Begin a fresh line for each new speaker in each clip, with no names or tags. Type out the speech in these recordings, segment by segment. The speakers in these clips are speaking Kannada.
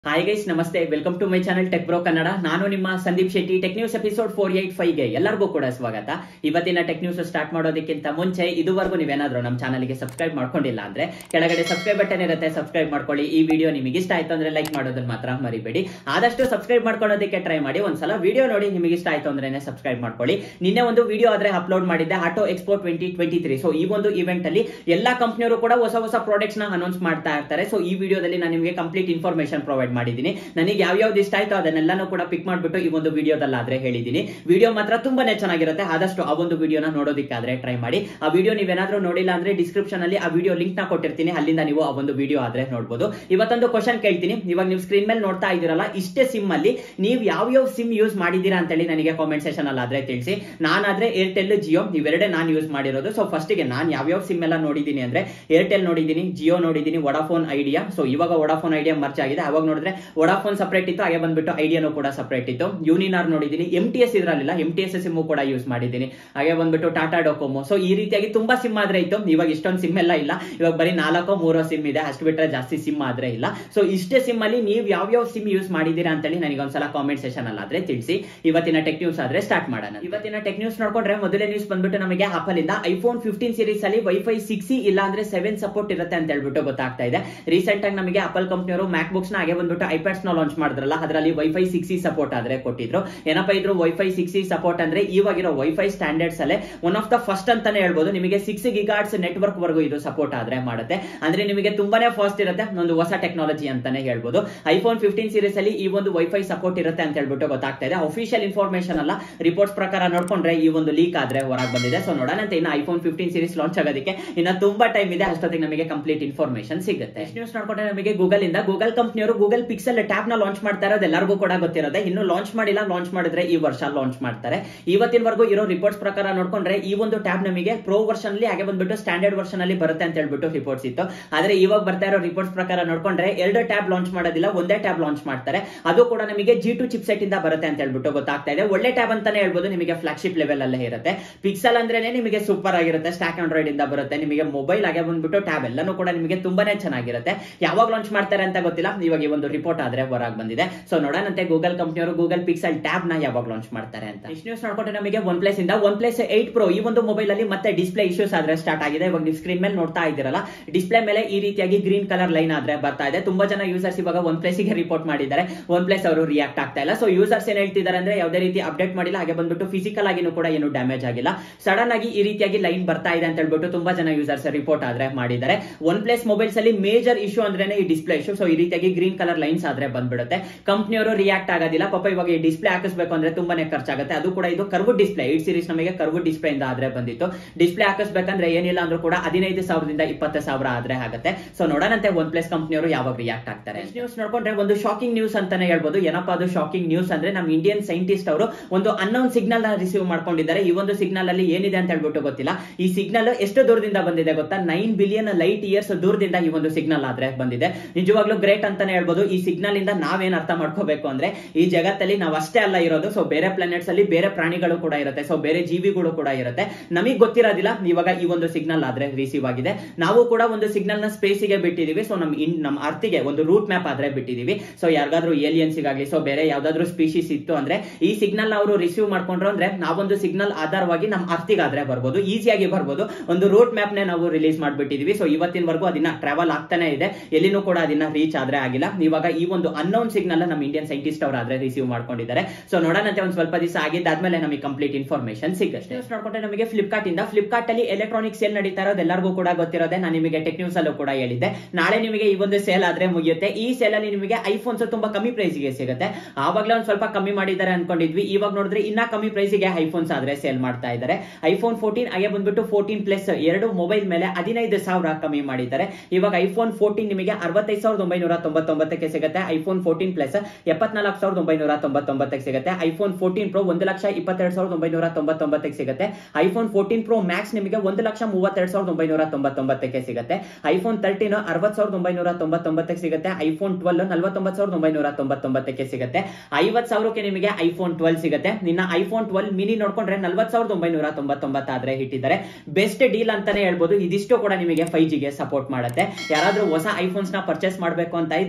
ಹಾಯ್ ಗೈಸ್ ನಮಸ್ತೆ welcome to my channel tech bro Kannada ನಾನು ನಿಮ್ಮ Sandeep Shetty tech news episode four eight five ಗೆ ಎಲ್ಲರಿಗೂ ಕೂಡ ಸ್ವಾಗತ ಇವತ್ತಿನ ಟೆಕ್ ನ್ಯೂಸ್ ಸ್ಟಾರ್ಟ್ ಮಾಡೋದಕ್ಕಿಂತ ಮುಂಚೆ ಇದುವರೆಗೂ ನೀವೇನಾದ್ರೂ ನಮ್ಮ ಚಾನಲ್ಗೆ ಸಬ್ಸ್ಕ್ರೈಬ್ ಮಾಡ್ಕೊಂಡಿಲ್ಲ ಅಂದ್ರೆ ಕೆಳಗಡೆ ಸಬ್ಸ್ಕ್ರೈಬ್ ಬಟನ್ ಇರುತ್ತೆ ಸಬ್ಸ್ಕ್ರೈಬ್ ಮಾಡ್ಕೊಳ್ಳಿ ಈ ವಿಡಿಯೋ ನಿಮಗೆ ಇಷ್ಟ ಆಯ್ತು ಅಂದ್ರೆ ಲೈಕ್ ಮಾಡೋದನ್ನ ಮಾತ್ರ ಮರಿಬೇಡಿ ಆದಷ್ಟು ಸಬ್ಸ್ಕ್ರೈಬ್ ಮಾಡ್ಕೊಳ್ಳೋದಕ್ಕೆ ಟ್ರೈ ಮಾಡಿ ಒಂದ್ಸಲ ವಿಡಿಯೋ ನೋಡಿ ನಿಮಗೆ ಇಷ್ಟ ಆಯ್ತು ಅಂದ್ರೆ ಸಬ್ಸ್ಕ್ರೈಬ್ ಮಾಡ್ಕೊಳ್ಳಿ ನಿನ್ನೆ ಒಂದು ವಿಡಿಯೋ ಆದ್ರೆ ಅಪ್ಲೋಡ್ ಮಾಡಿದ್ದೆ auto expo twenty twenty three so ಈ ಒಂದು ಇವೆಂಟ್ ಅಲ್ಲಿ ಎಲ್ಲಾ ಕಂಪ್ನಿಯವರು ಕೂಡ ಹೊಸ ಹೊಸ ಪ್ರಾಡಕ್ಟ್ಸ್ ನ ಅನೌನ್ಸ್ ಮಾಡ್ತಾ ಇರ್ತಾರೆ ಸೊ ಈ ವಿಡಿಯೋದಲ್ಲಿ ನಾನು ನಿಮಗೆ ಕಂಪ್ಲೀಟ್ ಇನ್ಫಾರ್ಮೇಶನ್ ಪ್ರೊವೈಡ್ ಮಾಡಿದ್ದೀನಿ ನನಗೆ ಯಾವ್ಯಾವ್ದು ಇಷ್ಟ ಆಯ್ತು ಅದನ್ನೆಲ್ಲಾನು ಕೂಡ ಪಿಕ್ ಮಾಡ್ಬಿಟ್ಟು ಈ ಒಂದು ವಿಡಿಯೋದಲ್ಲಾದ್ರೆ ಹೇಳಿದ್ದೀನಿ ವಿಡಿಯೋ ಮಾತ್ರ ತುಂಬಾನೇ ಚೆನ್ನಾಗಿರುತ್ತೆ ಆದಷ್ಟು ಆ ಒಂದು ವಿಡಿಯೋನ ನೋಡೋದಕ್ಕಾದ್ರೆ ಟ್ರೈ ಮಾಡಿ ಆ ವಿಡಿಯೋ ನೀವೇನಾದ್ರೂ ನೋಡಿಲ್ಲ ಅಂದ್ರೆ ಡಿಸ್ಕ್ರಿಪ್ಷನ್ ಅಲ್ಲಿ ಆ ವಿಡಿಯೋ ಲಿಂಕ್ ನ ಕೊಟ್ಟಿರ್ತೀನಿ ಅಲ್ಲಿಂದ ನೀವು ಆ ಒಂದು ವಿಡಿಯೋ ಆದ್ರೆ ನೋಡಬಹುದು ಇವತ್ತೊಂದು ಕ್ವಶನ್ ಕೇಳ್ತೀನಿ ಇವಾಗ ನೀವು ಸ್ಕ್ರೀನ್ ಮೇಲೆ ನೋಡ್ತಾ ಇದ್ದೀರಲ್ಲ ಇಷ್ಟೇ ಸಿಮ್ ಅಲ್ಲಿ ನೀವು ಯಾವ್ಯಾವ ಸಿಮ್ ಯೂಸ್ ಮಾಡಿದ್ದೀರಾ ಅಂತೇಳಿ ನನಗೆ ಕಾಮೆಂಟ್ ಸೆಷನ್ ಅಲ್ಲಿ ಆದ್ರೆ ತಿಳಿಸಿ ನಾನಾದ್ರೆ ಏರ್ಟೆಲ್ ಜಿಯೋ ಇವೆರಡೇ ನಾನು ಯೂಸ್ ಮಾಡಿರೋದು ಸೊ ಫಸ್ಟಿಗೆ ನಾನು ಯಾವ್ಯಾವ ಸಿಮ್ ಎಲ್ಲ ನೋಡಿದ್ದೀನಿ ಅಂದ್ರೆ ಏರ್ಟೆಲ್ ನೋಡಿದ್ದೀನಿ ಜಿಯೋ ನೋಡಿದ್ದೀನಿ ವಡಾಫೋನ್ ಐಡಿಯಾ ಸೊ ಇವಾಗ ವಡಾಫೋನ್ ಐಡಿಯಾ ಮರ್ಚ್ ಆಗಿದೆ ಅವಾಗ ನೋಡಿದ್ರೆ ವಡಾಫೋನ್ ಸಪರೇಟ್ ಇತ್ತು ಹಾಗೆ ಬಂದ್ಬಿಟ್ಟು ಐಡಿಯಾನು ಕೂಡ ಸಪರೇಟ್ ಇತ್ತು ಯೂನಿನಾರ್ ನೋಡಿದ್ದೀನಿ ಎಂ ಟಿ ಎಸ್ ಇದ್ರಲ್ಲಿಲ್ಲ ಎಂ ಟಿ ಎಸ್ ಸಿಮ್ ಕೂಡ ಯೂಸ್ ಮಾಡಿದ್ದೀನಿ ಹಾಗೆ ಬಂದ್ಬಿಟ್ಟು ಟಾಟಾ ಡೊಕೊಮೊ ಸೊ ಈ ರೀತಿಯಾಗಿ ತುಂಬಾ ಸಿಮ್ ಆದ್ರೆ ಇತ್ತು ಇವಾಗ ಇಷ್ಟೊಂದು ಸಿಮ್ ಎಲ್ಲ ಇಲ್ಲ ಇವಾಗ ಬರೀ ನಾಲ್ಕೋ ಮೂರೋ ಸಿಮ್ ಇದೆ ಅಷ್ಟು ಬಿಟ್ರೆ ಜಾಸ್ತಿ ಸಿಮ್ ಆದ್ರೆ ಇಲ್ಲ ಸೊ ಇಷ್ಟೇ ಸಿಮ್ ಅಲ್ಲಿ ನೀವು ಯಾವ್ಯಾವ ಸಿಮ್ ಯೂಸ್ ಮಾಡಿದ್ದೀರಾ ಅಂತೇಳಿ ನನಗೆ ಒಂದ್ಸಲ ಕಾಮೆಂಟ್ ಸೆಷನ್ ಅಲ್ಲಿ ಆದ್ರೆ ತಿಳಿಸಿ ಇವತ್ತಿನ ಟೆಕ್ ನ್ಯೂಸ್ ಆದ್ರೆ ಸ್ಟಾರ್ಟ್ ಮಾಡೋಣ ಇವತ್ತಿನ ಟೆಕ್ ನ್ಯೂಸ್ ನೋಡ್ಕೊಂಡ್ರೆ ಮೊದಲೇ ನ್ಯೂಸ್ ಬಂದ್ಬಿಟ್ಟು ನಮಗೆ ಆಪಲ್ ಇಂದ ಐಫೋನ್ ಫಿಫ್ಟೀನ್ ಸೀರೀಸ್ ಅಲ್ಲಿ ವೈಫೈ ಸಿಕ್ಸ್ ಇಲ್ಲ ಅಂದ್ರೆ ಸೆವೆನ್ ಸಪೋರ್ಟ್ ಇರುತ್ತೆ ಅಂತ ಹೇಳ್ಬಿಟ್ಟು ಗೊತ್ತಾಗ್ತಾ ಇದೆ ರೀಸೆಂಟ್ ಆಗಿ ನಮಗೆ ಆಪಲ್ ಕಂಪ್ನಿಯವರು ಮ್ಯಾಕ್ ಬುಕ್ಸ್ ನ ಹಾಗೆ ಬಂದ್ಬಿಟ್ಟು ಐಪ್ಯಾಡ್ಸ್ ನ ಲಾಂಚ್ ಮಾಡಿದ್ರಲ್ಲ ಅದರಲ್ಲಿ ವೈಫೈ ಸಿಕ್ಸ್ ಸಪೋರ್ಟ್ ಆದ್ರೆ ಕೊಟ್ಟಿದ್ರು ಏನಪ್ಪಾ ಇದ್ರು ವೈಫೈ ಸಿಕ್ಸ್ ಸಪೋರ್ಟ್ ಅಂದ್ರೆ ಇವಾಗಿರೋ ವೈಫೈ ಸ್ಟ್ಯಾಂಡರ್ಡ್ಸ್ ಅಲ್ಲೇ ಒನ್ ಆಫ್ ದ ಫಸ್ಟ್ ಅಂತಾನೆ ಹೇಳ್ಬೋದು ನಿಮಗೆ ಸಿಕ್ಸ್ ಗಿಗಾರ್ಡ್ಸ್ ನೆಟ್ವರ್ಕ್ ವರೆಗೂ ಇದು ಸಪೋರ್ಟ್ ಆದ್ರೆ ಮಾಡುತ್ತೆ ಅಂದ್ರೆ ನಿಮಗೆ ತುಂಬಾನೇ ಫಾಸ್ಟ್ ಇರುತ್ತೆ ಒಂದು ಹೊಸ ಟೆಕ್ನಾಲಜಿ ಅಂತಾನೆ ಹೇಳ್ಬೋದು ಐಫೋನ್ ಫಿಫ್ಟೀನ್ ಸೀರೀಸ್ ಅಲ್ಲಿ ಈ ಒಂದು ವೈಫೈ ಸಪೋರ್ಟ್ ಇರುತ್ತೆ ಅಂತ ಹೇಳ್ಬಿಟ್ಟು ಗೊತ್ತಾಗ್ತಾ ಇದೆ ಅಫಿಷಿಯಲ್ ಇನ್ಫಾರ್ಮೇಶನ್ ಅಲ್ಲ ರಿಪೋರ್ಟ್ಸ್ ಪ್ರಕಾರ ನೋಡ್ಕೊಂಡ್ರೆ ಈ ಒಂದು ಲೀಕ್ ಆದ್ರೆ ಹೊರಗೆ ಬಂದಿದೆ ಸೊ ನೋಡೋಣ ಅಂತ ಇನ್ನು ಐಫೋನ್ ಫಿಫ್ಟೀನ್ ಸೀರೀಸ್ ಲಾಂಚ್ ಆಗೋದಕ್ಕೆ ಇನ್ನ ತುಂಬಾ ಟೈಮ್ ಇದೆ ಅಷ್ಟೊತ್ತಿಗೆ ನಮಗೆ ಕಂಪ್ಲೀಟ್ ಇನ್ಫಾರ್ಮೇಶನ್ ಸಿಗುತ್ತೆ ನ್ಯೂಸ್ ನೋಡ್ಕೊಂಡ್ರೆ ನಮಗೆ ಗೂಗಲ್ ಇಂದ ಗೂಗಲ್ ಕಂಪ್ನಿಯವರು ಗೂಗಲ್ ಪಿಕ್ಸೆಲ್ ಟ್ಯಾಬ್ ನ ಲಾಂಚ್ ಮಾಡ್ತಾ ಇರೋದು ಎಲ್ಲರಿಗೂ ಕೂಡ ಗೊತ್ತಿರುತ್ತೆ ಇನ್ನು ಲಾಂಚ್ ಮಾಡಿಲ್ಲ ಲಾಂಚ್ ಮಾಡಿದ್ರೆ ಈ ವರ್ಷ ಲಾಂಚ್ ಮಾಡ್ತಾರೆ ಇವತ್ತಿನವರೆಗೂ ಇರೋ ರಿಪೋರ್ಟ್ಸ್ ಪ್ರಕಾರ ನೋಡ್ಕೊಂಡ್ರೆ ಈ ಒಂದು ಟ್ಯಾಬ್ ನಮಗೆ ಪ್ರೋ ವರ್ಷನ್ ಅಲ್ಲಿ ಹಾಗೆ ಬಂದ್ಬಿಟ್ಟು ಸ್ಟ್ಯಾಂಡರ್ಡ್ ವರ್ಷನ್ ಅಲ್ಲಿ ಬರುತ್ತೆ ಅಂತ ಹೇಳ್ಬಿಟ್ಟು ರಿಪೋರ್ಟ್ಸ್ ಇತ್ತು ಆದ್ರೆ ಇವಾಗ ಬರ್ತಾ ಇರೋ ರಿಪೋರ್ಟ್ಸ್ ಪ್ರಕಾರ ನೋಡ್ಕೊಂಡ್ರೆ ಎರಡು ಟ್ಯಾಬ್ ಲಾಂಚ್ ಮಾಡೋದಿಲ್ಲ ಒಂದೇ ಟ್ಯಾಬ್ ಲಾಂಚ್ ಮಾಡ್ತಾರೆ ಅದು ಕೂಡ ನಮಗೆ ಜಿ ಟು ಚಿಪ್ ಸೆಟ್ ಇಂದ ಬರುತ್ತೆ ಅಂತ ಹೇಳ್ಬಿಟ್ಟು ಗೊತ್ತಾಗ್ತಾ ಇದೆ ಒಳ್ಳೆ ಟ್ಯಾಬ್ ಅಂತಾನೆ ಹೇಳ್ಬೋದು ನಿಮಗೆ ಫ್ಲಾಗ್ಶಿಪ್ ಲೆವೆಲ್ ಅಲ್ಲೇ ಇರುತ್ತೆ ಪಿಕ್ಸೆಲ್ ಅಂದ್ರೇನೆ ನಿಮಗೆ ಸೂಪರ್ ಆಗಿರುತ್ತೆ ಸ್ಟಾಕ್ ಆಂಡ್ರಾಯ್ಡ್ ಇಂದ ಬರುತ್ತೆ ನಿಮಗೆ ಮೊಬೈಲ್ ಹಾಗೆ ಬಂದ್ಬಿಟ್ಟು ಟ್ಯಾಬ್ ಎಲ್ಲನೂ ಕೂಡ ನಿಮಗೆ ತುಂಬಾನೇ ಚೆನ್ನಾಗಿರುತ್ತೆ ಯಾವಾಗ ಲಾಂಚ್ ಮಾಡ್ತಾರೆ ಅಂತ ಗೊತ್ತಿಲ್ಲ ಇವಾಗ ಈ ಒಂದು ರಿಪೋರ್ಟ್ ಆದ್ರೆ ಹೊರಗೆ ಬಂದಿದೆ ಸೊ ನೋಡೋಣಂತೆ ಗೂಗಲ್ ಕಂಪ್ನಿಯವರು ಗೂಗಲ್ ಪಿಕ್ಸೆಲ್ ಟ್ಯಾಬ್ ನ ಯಾವಾಗ ಲಾಂಚ್ ಮಾಡ್ತಾರೆ ಅಂತ ಇಷ್ಟು ನ್ಯೂಸ್ ನೋಡ್ಕೊಂಡ್ರೆ ನಮಗೆ ಒನ್ ಪ್ಲಸ್ ಇಂದ ಒನ್ ಪ್ಲಸ್ ಏಟ್ ಪ್ರೋ ಈ ಒಂದು ಮೊಬೈಲ್ ಅಲ್ಲಿ ಮತ್ತೆ ಡಿಸ್ಪ್ಲೇ ಇಶ್ಯೂಸ್ ಆದ್ರೆ ಸ್ಟಾರ್ಟ್ ಆಗಿದೆ ಇವಾಗ ನೀವು ಸ್ಕ್ರೀನ್ ಮೇಲೆ ನೋಡ್ತಾ ಇದ್ದೀರಲ್ಲ ಡಿಸ್ಪ್ಲೇ ಮೇಲೆ ಈ ರೀತಿಯಾಗಿ ಗ್ರೀನ್ ಕಲರ್ ಲೈನ್ ಆದ್ರೆ ಬರ್ತಾ ಇದೆ ತುಂಬಾ ಜನ ಯೂಸರ್ಸ್ ಇವಾಗ ಒನ್ ಪ್ಲಸ್ ಗೆ ರಿಪೋರ್ಟ್ ಮಾಡಿದ್ದಾರೆ ಒನ್ ಪ್ಲಸ್ ಅವರು ರಿಯಾಕ್ಟ್ ಆಗ್ತಾ ಇಲ್ಲ ಸೊ ಯೂಸರ್ಸ್ ಏನ್ ಹೇಳ್ತಿದ್ದಾರೆ ಅಂದ್ರೆ ಯಾವುದೇ ರೀತಿ ಅಪ್ಡೇಟ್ ಮಾಡಿಲ್ಲ ಹಾಗೆ ಬಂದ್ಬಿಟ್ಟು ಫಿಸಿಕಲ್ ಆಗಿನೂ ಕೂಡ ಏನು ಡ್ಯಾಮೇಜ್ ಆಗಿಲ್ಲ ಸಡನ್ ಆಗಿ ಈ ರೀತಿಯಾಗಿ ಲೈನ್ ಬರ್ತಾ ಇದೆ ಅಂತ ಹೇಳ್ಬಿಟ್ಟು ತುಂಬಾ ಜನ ಯೂಸರ್ಸ್ ರಿಪೋರ್ಟ್ ಆದ್ರೆ ಮಾಡಿದ್ದಾರೆ ಒನ್ ಪ್ಲಸ್ ಮೊಬೈಲ್ಸ್ ಅಲ್ಲಿ ಮೇಜರ್ ಇಶ್ಯೂ ಅಂದ್ರೆ ಈ ಡಿಸ್ಪ್ಲೇ ಇಶ್ಯೂ ಸೊ ಈ ರೀತಿಯಾಗಿ ಗ್ರೀನ್ ಕಲರ್ ಲೈನ್ಸ್ ಆದ್ರೆ ಬಂದ್ಬಿಡುತ್ತೆ ಕಂಪ್ನಿಯವರು ರಿಯಾಕ್ಟ್ ಆಗೋದಿಲ್ಲ ಪಾಪ ಇವಾಗ ಈ ಡಿಸ್ಪ್ಲೇ ಹಾಕಿಸ್ಬೇಕು ಅಂದ್ರೆ ತುಂಬಾನೇ ಖರ್ಚಾಗುತ್ತೆ ಅದು ಕೂಡ ಇದು ಕರ್ವ್ ಡಿಸ್ಪ್ಲೇ ಏಟ್ ಸೀರೀಸ್ ನಮಗೆ ಕರ್ವ್ ಡಿಸ್ಪ್ಲೇ ಇಂದ ಆದ್ರೆ ಬಂದಿತ್ತು ಡಿಸ್ಪ್ಲೇ ಹಾಕಿಸ್ಬೇಕಂದ್ರೆ ಏನಿಲ್ಲ ಅಂದ್ರೂ ಕೂಡ ಹದಿನೈದು ಸಾವಿರದಿಂದ ಇಪ್ಪತ್ತು ಸಾವಿರ ಆದ್ರೆ ಆಗುತ್ತೆ ಸೊ ನೋಡೋಣಂತೆ ಒನ್ ಪ್ಲಸ್ ಕಂಪ್ನಿಯವರು ಯಾವಾಗ ರಿಯಾಕ್ಟ್ ಆಗ್ತಾರೆ ನ್ಯೂಸ್ ನೋಡ್ಕೊಂಡ್ರೆ ಒಂದು ಶಾಕಿಂಗ್ ನ್ಯೂಸ್ ಅಂತಾನೆ ಹೇಳ್ಬೋದು ಏನಪ್ಪಾ ಅದು ಶಾಕಿಂಗ್ ನ್ಯೂಸ್ ಅಂದ್ರೆ ನಮ್ಮ ಇಂಡಿಯನ್ ಸೈಂಟಿಸ್ಟ್ ಅವರು ಒಂದು ಅನ್ನೌನ್ ಸಿಗ್ನಲ್ ನ ರಿಸೀವ್ ಮಾಡ್ಕೊಂಡಿದ್ದಾರೆ ಈ ಒಂದು ಸಿಗ್ನಲ್ ಅಲ್ಲಿ ಏನಿದೆ ಅಂತ ಹೇಳ್ಬಿಟ್ಟು ಗೊತ್ತಿಲ್ಲ ಈ ಸಿಗ್ನಲ್ ಎಷ್ಟು ದೂರದಿಂದ ಬಂದಿದೆ ಗೊತ್ತಾ ನೈನ್ ಬಿಲಿಯನ್ ಲೈಟ್ ಇಯರ್ಸ್ ದೂರದಿಂದ ಈ ಒಂದು ಸಿಗ್ನಲ್ ಆದ್ರೆ ಬಂದಿದೆ ನಿಜವಾಗ್ಲೂ ಗ್ರೇಟ್ ಅಂತಾನೆ ಹೇಳ್ಬೋದು ಈ ಸಿಗ್ನಲ್ ಇಂದ ನಾವೇನ್ ಅರ್ಥ ಮಾಡ್ಕೋಬೇಕು ಅಂದ್ರೆ ಈ ಜಗತ್ತಲ್ಲಿ ನಾವು ಅಷ್ಟೇ ಅಲ್ಲ ಇರೋದು ಸೊ ಬೇರೆ ಪ್ಲಾನೆಟ್ಸ್ ಅಲ್ಲಿ ಬೇರೆ ಪ್ರಾಣಿಗಳು ಕೂಡ ಇರುತ್ತೆ ಸೊ ಬೇರೆ ಜೀವಿಗಳು ಕೂಡ ಇರುತ್ತೆ ನಮಗೆ ಗೊತ್ತಿರೋದಿಲ್ಲ ಇವಾಗ ಈ ಒಂದು ಸಿಗ್ನಲ್ ಆದ್ರೆ ರಿಸೀವ್ ಆಗಿದೆ ನಾವು ಕೂಡ ಒಂದು ಸಿಗ್ನಲ್ ನ ಸ್ಪೇಸ್ ಗೆ ಬಿಟ್ಟಿದೀವಿ ಸೊ ನಮ್ ಇನ್ ನಮ್ಮ ಅರ್ಥಿಗೆ ಒಂದು ರೂಟ್ ಮ್ಯಾಪ್ ಆದ್ರೆ ಬಿಟ್ಟಿದೀವಿ ಸೊ ಯಾರಿಗಾದ್ರೂ ಏಲಿಯನ್ಸ್ ಗಾಗ್ಲಿ ಸೊ ಬೇರೆ ಯಾವ್ದಾದ್ರು ಸ್ಪೀಶೀಸ್ ಇತ್ತು ಅಂದ್ರೆ ಈ ಸಿಗ್ನಲ್ ಅವರು ರಿಸೀವ್ ಮಾಡ್ಕೊಂಡ್ರು ಅಂದ್ರೆ ನಾವೊಂದು ಸಿಗ್ನಲ್ ಆಧಾರವಾಗಿ ನಮ್ಮ ಅರ್ಥಿಗಾದ್ರೆ ಬರ್ಬೋದು ಈಸಿಯಾಗಿ ಬರ್ಬೋದು ಒಂದು ರೂಟ್ ಮ್ಯಾಪ್ ನೇ ನಾವು ರಿಲೀಸ್ ಮಾಡ್ಬಿಟ್ಟಿದೀವಿ ಸೊ ಇವತ್ತಿನವರೆಗೂ ಅದನ್ನ ಟ್ರಾವೆಲ್ ಆಗ್ತಾನೆ ಇದೆ ಎಲ್ಲಿನೂ ಕೂಡ ಅದನ್ನ ರೀಚ್ ಆದ್ರೆ ಆಗಿಲ್ಲ ಇವಾಗ ಈ ಒಂದು ಅನ್ನೌನ್ ಸಿಗ್ನಲ್ ನಮ್ಮ ಇಂಡಿಯನ್ ಸೈಂಟಿಸ್ಟ್ ಅವರು ಆದ್ರೆ ರಿಸೀವ್ ಮಾಡ್ಕೊಂಡಿದ್ದಾರೆ ಸೊ ನೋಡೋಣಂತೆ ಒಂದ್ ಸ್ವಲ್ಪ ದಿವಸ ಆಗಿದ್ದಾದ್ಮೇಲೆ ನಮಗೆ ಕಂಪ್ಲೀಟ್ ಇನ್ಫಾರ್ಮೇಶನ್ ಸಿಗುತ್ತೆ ನೋಡ್ಕೊಂಡ್ರೆ ನಮಗೆ ಫ್ಲಿಪ್ಕಾರ್ಟ್ ಇಂದ ಫ್ಲಿಪ್ಕಾರ್ಟ್ ಅಲ್ಲಿ ಎಲೆಕ್ಟ್ರಾನಿಕ್ ಸೇಲ್ ನಡೀತಾ ಇರೋದು ಎಲ್ಲರಿಗೂ ಕೂಡ ಗೊತ್ತಿರೋದೆ ನಾನು ನಿಮಗೆ ಟೆಕ್ ನ್ಯೂಸ್ ಅಲ್ಲೂ ಕೂಡ ಹೇಳಿದ್ದೆ ನಾಳೆ ನಿಮಗೆ ಈ ಒಂದು ಸೇಲ್ ಆದ್ರೆ ಮುಗಿಯುತ್ತೆ ಈ ಸೇಲ್ ಅಲ್ಲಿ ನಿಮಗೆ ಐಫೋನ್ಸ್ ತುಂಬಾ ಕಮ್ಮಿ ಪ್ರೈಸ್ ಗೆ ಸಿಗುತ್ತೆ ಆವಾಗಲೇ ಒಂದ್ ಸ್ವಲ್ಪ ಕಮ್ಮಿ ಮಾಡಿದ್ದಾರೆ ಅನ್ಕೊಂಡಿದ್ವಿ ಇವಾಗ ನೋಡಿದ್ರೆ ಇನ್ನ ಕಮ್ಮಿ ಪ್ರೈಸ್ ಗೆ ಐಫೋನ್ಸ್ ಆದ್ರೆ ಸೇಲ್ ಮಾಡ್ತಾ ಇದ್ದಾರೆ ಐಫೋನ್ ಫೋರ್ಟೀನ್ ಹಾಗೆ ಬಂದ್ಬಿಟ್ಟು ಫೋರ್ಟೀನ್ ಪ್ಲಸ್ ಎರಡು ಮೊಬೈಲ್ ಮೇಲೆ ಹದಿನೈದು ಸಾವಿರ ಕಮ್ಮಿ ಮಾಡಿದ್ದಾರೆ ಇವಾಗ ಐಫೋನ್ ಫೋರ್ಟೀನ್ ನಿಮಗೆ ಅರವತ್ತೈದು ಸಾವಿರದ ಒಂಬೈನೂರ ತೊಂಬತ್ತೊಂಬತ್ತಕ್ಕೆ ಸಿಗುತ್ತೆ ಐಫೋನ್ ಫೋರ್ಟೀನ್ ಪ್ಲಸ್ ಎಪ್ಪತ್ನಾಲ್ಕು ಸಾವಿರದ ಒಂಬೈನೂರ ತೊಂಬತ್ತೊಂಬತ್ತಕ್ಕೆ ಸಿಗುತ್ತೆ ಐಫೋನ್ ಫೋರ್ಟೀನ್ ಪ್ರೋ ಒಂದು ಲಕ್ಷ ಇಪ್ಪತ್ತೆರಡು ಸಾವಿರದ ಒಂಬೈನೂರ ತೊಂಬತ್ತೊಂಬತ್ತಕ್ಕೆ ಸಿಗುತ್ತೆ ಐಫೋನ್ ಫೋರ್ಟೀನ್ ಪ್ರೋ ಮ್ಯಾಕ್ಸ್ ನಿಮಗೆ ಒಂದು ಲಕ್ಷ ಮೂವತ್ತೆರಡು ಸಾವಿರದ ಒಂಬೈನೂರ ತೊಂಬತ್ತೊಂಬತ್ತಕ್ಕೆ ಸಿಗುತ್ತೆ ಐಫೋನ್ ತರ್ಟೀನ್ ಅರವತ್ತು ಸಾವಿರದ ಒಂಬೈನೂರ ತೊಂಬತ್ತೊಂಬತ್ತಕ್ಕೆ ಸಿಗುತ್ತೆ ಐಫೋನ್ ಟ್ವೆಲ್ ನಲ್ವತ್ತೊಂಬತ್ತು ಸಾವಿರದ ಒಂಬೈನೂರ ತೊಂಬತ್ತೊಂಬತ್ತಕ್ಕೆ ಸಿಗುತ್ತೆ ಐವತ್ತು ಸಾವಿರಕ್ಕೆ ನಿಮಗೆ ಐಫೋನ್ ಟ್ವೆಲ್ ಸಿಗುತ್ತೆ ನಿನ್ನ ಐಫೋನ್ ಟ್ವೆಲ್ ಮಿನಿ ನೋಡ್ಕೊಂಡ್ರೆ ನಲ್ವತ್ತು ಸಾವಿರದ ಒಂಬೈನೂರ ತೊಂಬತ್ತೊಂಬತ್ತಾದ್ರೆ ಇಟ್ಟಿದ್ದಾರೆ ಬೆಸ್ಟ್ ಡೀಲ್ ಅಂತಾನೆ ಹೇಳ್ಬೋದು ಇದಿಷ್ಟು ಕೂಡ ನಿಮಗೆ ಫೈವ್ ಜಿಗೆ ಸಪೋರ್ಟ್ ಮಾಡುತ್ತೆ ಯಾರಾದ್ರೂ ಹೊಸ ಐಫೋನ್ಸ್ ನ ಪರ್ಚೇಸ್ ಮಾಡಬೇಕು ಅಂತ ಇದ್ರೆ ಆರಾಮ